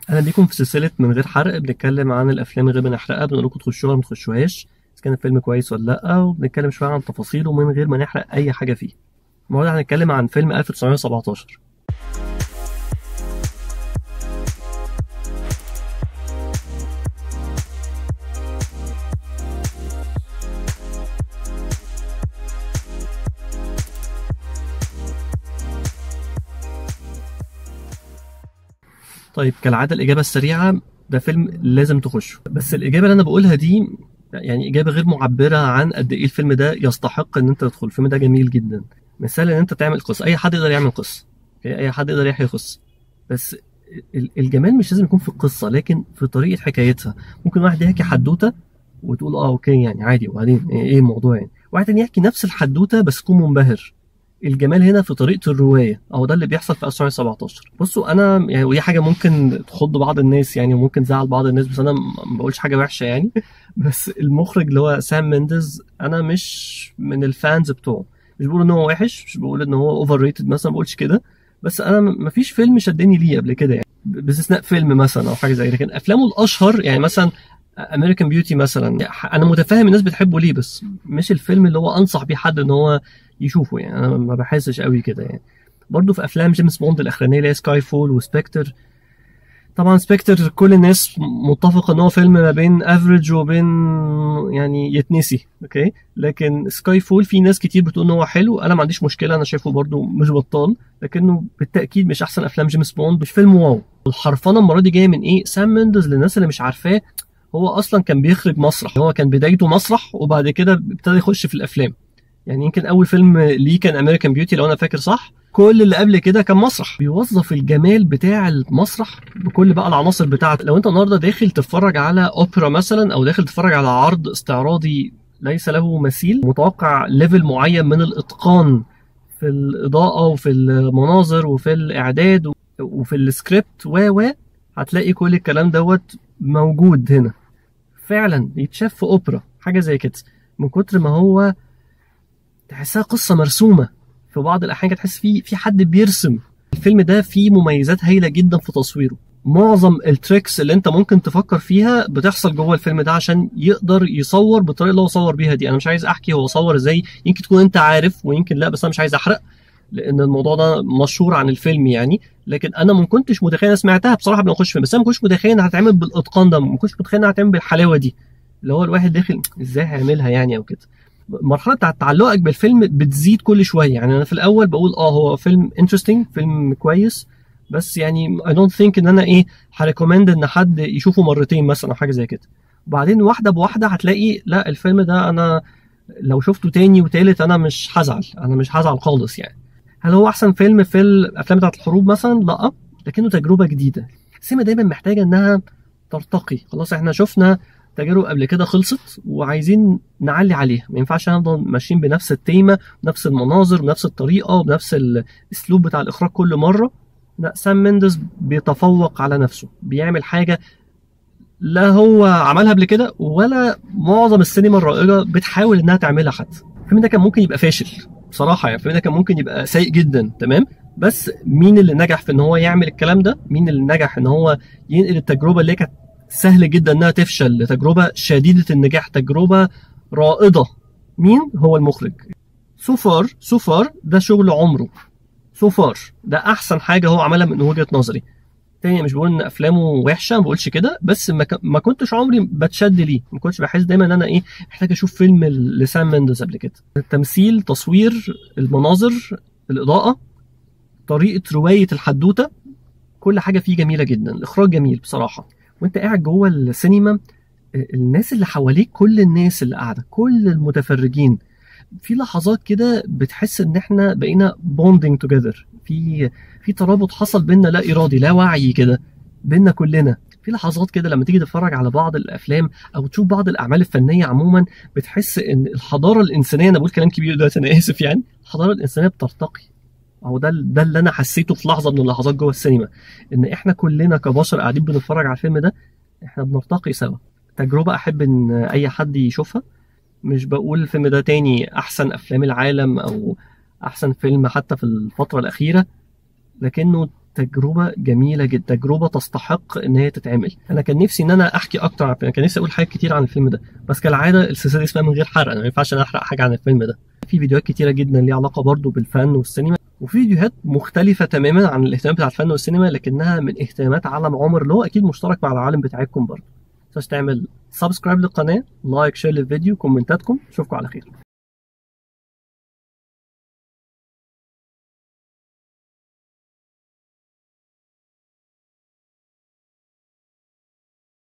اهلا بيكم في سلسله من غير حرق بنتكلم عن الافلام من غير ما نحرقها بنقول لكم تخشوها ما تخشوهاش اذا كان الفيلم كويس ولا لا وبنتكلم شويه عن تفاصيله من غير ما نحرق اي حاجه فيه النهارده هنتكلم عن فيلم 1917 طيب كالعاده الاجابه السريعه ده فيلم لازم تخشه بس الاجابه اللي انا بقولها دي يعني اجابه غير معبره عن قد ايه الفيلم ده يستحق ان انت تدخل الفيلم ده جميل جدا مثال ان انت تعمل قصه اي حد يقدر يعمل قصه اي حد يقدر يحكي قصه بس الجمال مش لازم يكون في القصه لكن في طريقه حكايتها ممكن واحد يحكي حدوته وتقول اه اوكي يعني عادي وبعدين ايه الموضوع يعني واحد تاني يحكي نفس الحدوته بس تكون منبهر الجمال هنا في طريقه الروايه او ده اللي بيحصل في 1917 بصوا انا يعني ودي حاجه ممكن تخض بعض الناس يعني وممكن تزعل بعض الناس بس انا ما بقولش حاجه وحشه يعني بس المخرج اللي هو سام مينديز انا مش من الفانز بتوعه مش بقول ان هو وحش مش بقول ان هو اوفر ريتد مثلا ما بقولش كده بس انا ما فيش فيلم شدني ليه قبل كده يعني باستثناء فيلم مثلا او حاجه زي كده لكن افلامه الاشهر يعني مثلا امريكان بيوتي مثلا انا متفاهم الناس بتحبه ليه بس مش الفيلم اللي هو انصح بيه حد ان هو يشوفه يعني انا ما بحسش قوي كده يعني برضه في افلام جيمس بوند الاخرانيه اللي هي سكاي فول وسبكتر طبعا سبكتر كل الناس متفقه ان هو فيلم ما بين افريج وبين يعني يتنسي اوكي لكن سكاي فول في ناس كتير بتقول ان هو حلو انا ما عنديش مشكله انا شايفه برضه مش بطال لكنه بالتاكيد مش احسن افلام جيمس بوند مش فيلم واو الحرفنه المره دي جايه من ايه سام ميندز للناس اللي مش عارفاه هو اصلا كان بيخرج مسرح هو كان بدايته مسرح وبعد كده ابتدى يخش في الافلام يعني يمكن اول فيلم ليه كان امريكان بيوتي لو انا فاكر صح كل اللي قبل كده كان مسرح بيوظف الجمال بتاع المسرح بكل بقى العناصر بتاعته لو انت النهارده داخل تتفرج على اوبرا مثلا او داخل تتفرج على عرض استعراضي ليس له مثيل متوقع ليفل معين من الاتقان في الاضاءه وفي المناظر وفي الاعداد وفي السكريبت و و هتلاقي كل الكلام دوت موجود هنا فعلا يتشاف في اوبرا حاجه زي كده من كتر ما هو تحسها قصه مرسومه في بعض الاحيان تحس في في حد بيرسم الفيلم ده فيه مميزات هايله جدا في تصويره معظم التريكس اللي انت ممكن تفكر فيها بتحصل جوه الفيلم ده عشان يقدر يصور بالطريقه اللي هو صور بيها دي انا مش عايز احكي هو صور ازاي يمكن تكون انت عارف ويمكن لا بس انا مش عايز احرق لان الموضوع ده مشهور عن الفيلم يعني لكن انا ما كنتش متخيل انا سمعتها بصراحه قبل ما اخش فيلم بس انا ما كنتش متخيل انها هتتعمل بالاتقان ده ما كنتش متخيل انها هتتعمل بالحلاوه دي اللي هو الواحد داخل ازاي هيعملها يعني او كده المرحله بتاعت تعلقك بالفيلم بتزيد كل شويه يعني انا في الاول بقول اه هو فيلم انترستنج فيلم كويس بس يعني اي دونت ثينك ان انا ايه هريكومند ان حد يشوفه مرتين مثلا او حاجه زي كده وبعدين واحده بواحده هتلاقي لا الفيلم ده انا لو شفته تاني وتالت انا مش هزعل انا مش هزعل خالص يعني هل هو احسن فيلم في الافلام بتاعت الحروب مثلا لا لكنه تجربه جديده السينما دايما محتاجه انها ترتقي خلاص احنا شفنا تجارب قبل كده خلصت وعايزين نعلي عليها ما ينفعش نفضل ماشيين بنفس التيمه بنفس المناظر بنفس الطريقه وبنفس الاسلوب بتاع الاخراج كل مره لا سام مينديز بيتفوق على نفسه بيعمل حاجه لا هو عملها قبل كده ولا معظم السينما الرائجه بتحاول انها تعملها حتى الفيلم ده كان ممكن يبقى فاشل بصراحه يعني الفيلم ده كان ممكن يبقى سيء جدا تمام بس مين اللي نجح في ان هو يعمل الكلام ده مين اللي نجح ان هو ينقل التجربه اللي كانت سهل جدا انها تفشل لتجربه شديده النجاح تجربه رائده مين هو المخرج سو فار سو فار ده شغل عمره سو فار ده احسن حاجه هو عملها من وجهه نظري تاني مش بقول ان افلامه وحشه ما بقولش كده بس ما, ك... ما كنتش عمري بتشد ليه ما كنتش بحس دايما ان انا ايه محتاج اشوف فيلم لسام مينديز قبل كده التمثيل تصوير المناظر الاضاءه طريقه روايه الحدوته كل حاجه فيه جميله جدا الاخراج جميل بصراحه وانت قاعد جوه السينما الناس اللي حواليك كل الناس اللي قاعده كل المتفرجين في لحظات كده بتحس ان احنا بقينا بوندينج توجذر في في ترابط حصل بينا لا ارادي لا وعي كده بينا كلنا في لحظات كده لما تيجي تتفرج على بعض الافلام او تشوف بعض الاعمال الفنيه عموما بتحس ان الحضاره الانسانيه انا بقول كلام كبير دلوقتي انا اسف يعني الحضاره الانسانيه بترتقي او ده ده اللي انا حسيته في لحظه من اللحظات جوه السينما ان احنا كلنا كبشر قاعدين بنتفرج على الفيلم ده احنا بنرتقي سوا تجربه احب ان اي حد يشوفها مش بقول الفيلم ده تاني احسن افلام العالم او احسن فيلم حتى في الفتره الاخيره لكنه تجربه جميله جدا تجربه تستحق ان هي تتعمل انا كان نفسي ان انا احكي اكتر عن الفيلم كان نفسي اقول حاجات كتير عن الفيلم ده بس كالعاده السلسله دي اسمها من غير حرق انا ما ينفعش انا احرق حاجه عن الفيلم ده في فيديوهات كتيره جدا ليها علاقه برضو بالفن والسينما وفي فيديوهات مختلفة تماما عن الاهتمام بتاع الفن والسينما لكنها من اهتمامات عالم عمر اللي هو أكيد مشترك مع العالم بتاعتكم برضه. تنساش تعمل سبسكرايب للقناة لايك شير للفيديو كومنتاتكم أشوفكم على خير